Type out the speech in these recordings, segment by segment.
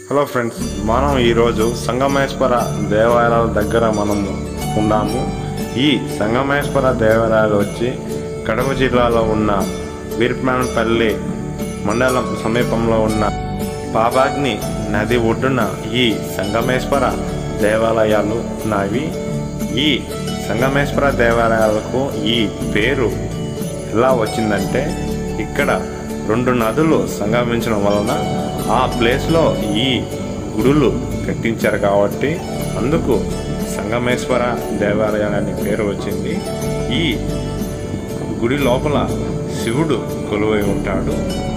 hello friends మనం ఈరోజు సంగమేశ్వర దేవాలయాల దగ్గర మనము ఉన్నాము ఈ సంగమేశ్వర దేవాలయాలు వచ్చి కడప జిల్లాలో ఉన్న వీర్పానపల్లి మండలం సమీపంలో ఉన్న పాపాగ్ని నది ఒడ్డున ఈ సంగమేశ్వర దేవాలయాలు ఉన్నవి ఈ సంగమేశ్వర దేవాలయాలకు ఈ పేరు ఎలా వచ్చిందంటే ఇక్కడ రెండు నదులు సంగమించడం వలన ఆ ప్లేస్లో ఈ గుడులు కట్టించారు కాబట్టి అందుకు సంగమేశ్వర దేవాలయం అనే పేరు వచ్చింది ఈ గుడి లోపల శివుడు కొలువై ఉంటాడు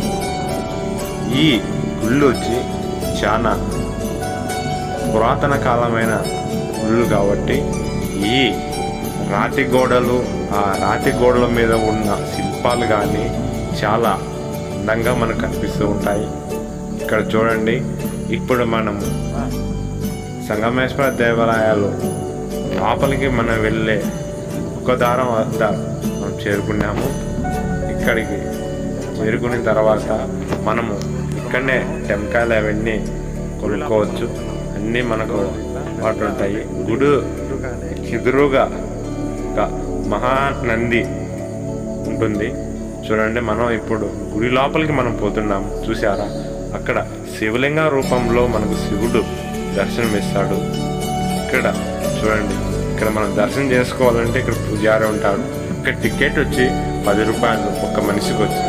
ఈ గుళ్ళు వచ్చి చాలా పురాతన కాలమైన గుళ్ళు కాబట్టి ఈ రాతి గోడలు ఆ రాతి గోడల మీద ఉన్న శిల్పాలు కానీ చాలా అందంగా మనకు కనిపిస్తూ ఉంటాయి ఇక్కడ చూడండి ఇప్పుడు మనం సంగమేశ్వర దేవాలయాలు లోపలికి మనం వెళ్ళే ఒక దారం వద్ద మనం చేరుకున్నాము ఇక్కడికి చేరుకున్న తర్వాత మనము ఇక్కడనే టెంకాయలు అవన్నీ కొనుక్కోవచ్చు అన్నీ మనకు వాటి ఉంటాయి గుడు ఎదురుగా ఒక మహానంది ఉంటుంది చూడండి మనం ఇప్పుడు గుడి లోపలికి మనం పోతున్నాం చూసారా అక్కడ శివలింగ రూపంలో మనకు శివుడు దర్శనమిస్తాడు ఇక్కడ చూడండి ఇక్కడ మనం దర్శనం చేసుకోవాలంటే ఇక్కడ పూజారి ఉంటాడు ఇక్కడ టికెట్ వచ్చి పది రూపాయలు ఒక్క మనిషికి వచ్చి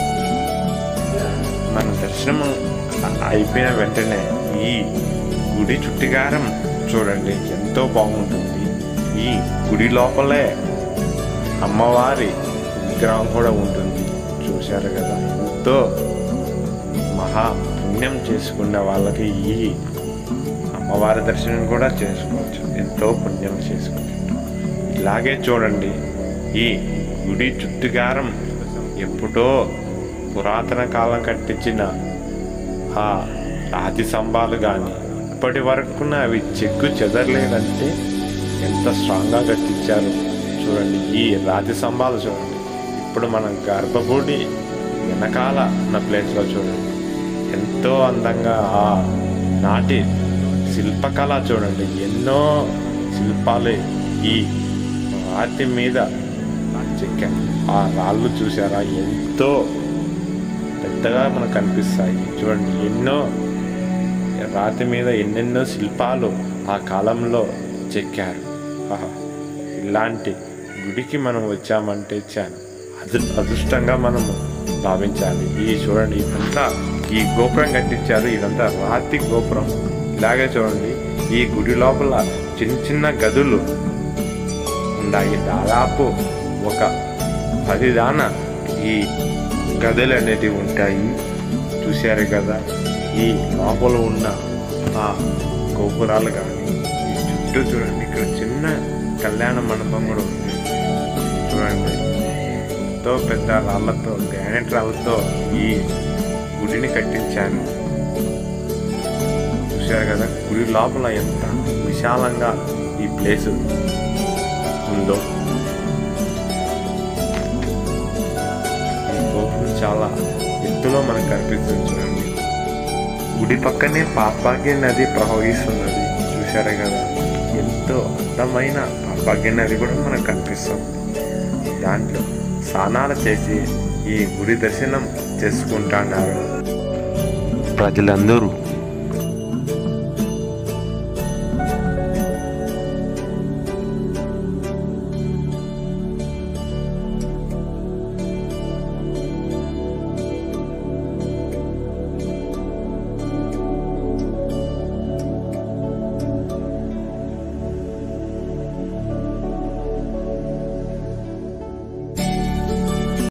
మన దర్శనం అయిపోయిన వెంటనే ఈ గుడి చుట్టిగారం చూడండి ఎంతో బాగుంటుంది ఈ గుడి లోపలే అమ్మవారి విగ్రహం కూడా ఉంటుంది చూశారు కదా ఎంతో మహా పుణ్యం చేసుకున్న వాళ్ళకి ఈ అమ్మవారి దర్శనం కూడా చేసుకోవచ్చు ఎంతో పుణ్యం చేసుకోవచ్చు ఇలాగే చూడండి ఈ గుడి చుట్టుగారం ఎప్పుడో పురాతన కాలం కట్టించిన ఆ రాతి స్తంభాలు కానీ ఇప్పటి వరకు అవి చెక్కు చెదరలేదంటే ఎంత స్ట్రాంగ్గా కట్టించారు చూడండి ఈ రాతి స్తంభాలు చూడండి ఇప్పుడు మనం గర్భగుడి వెనకాల ఉన్న ప్లేస్లో చూడండి ఎంతో అందంగా ఆ నాటి శిల్పకళ చూడండి ఎన్నో శిల్పాలు ఈ రాతి మీద చెక్కారు ఆ రాళ్ళు చూసారా ఎంతో పెద్దగా మనకు కనిపిస్తాయి చూడండి ఎన్నో రాతి మీద ఎన్నెన్నో శిల్పాలు ఆ కాలంలో చెక్కారు ఆహా ఇలాంటి గుడికి మనం వచ్చామంటే చాలా అదృ అదృష్టంగా మనము భావించాలి ఈ చూడండి ఇదంతా ఈ గోపురం కట్టించారు ఇదంతా రాతి గోపురం ఇలాగే చూడండి ఈ గుడి లోపల చిన్న చిన్న గదులు ఉన్నాయి దాదాపు ఒక పది దాన ఈ గదులు అనేటివి ఉంటాయి చూశారు కదా ఈ లోపల ఉన్న ఆ గోపురాలు కానీ ఈ చుట్టూ చూడండి ఇక్కడ చిన్న కళ్యాణ మండపం కూడా ఉంది చూడండి ఎంతో పెద్ద రాళ్ళతో గ్రానైట్ రాళ్ళతో ఈ గుడిని కట్టించాను చూశారు కదా గుడి లోపల ఎంత విశాలంగా ఈ ప్లేస్ ఉందో ఈ గోపురం చాలా ఎత్తులో మనకు కనిపిస్తుంది చూడండి గుడి పక్కనే పాపాగ్య నది ప్రవహిస్తున్నది చూశారే కదా ఎంతో అందమైన పాపాగ్య నది కూడా మనకు కనిపిస్తుంది దాంట్లో స్నానాలు చేసి ఈ గుడి దర్శనం చేసుకుంటున్నారు ప్రజలందరూ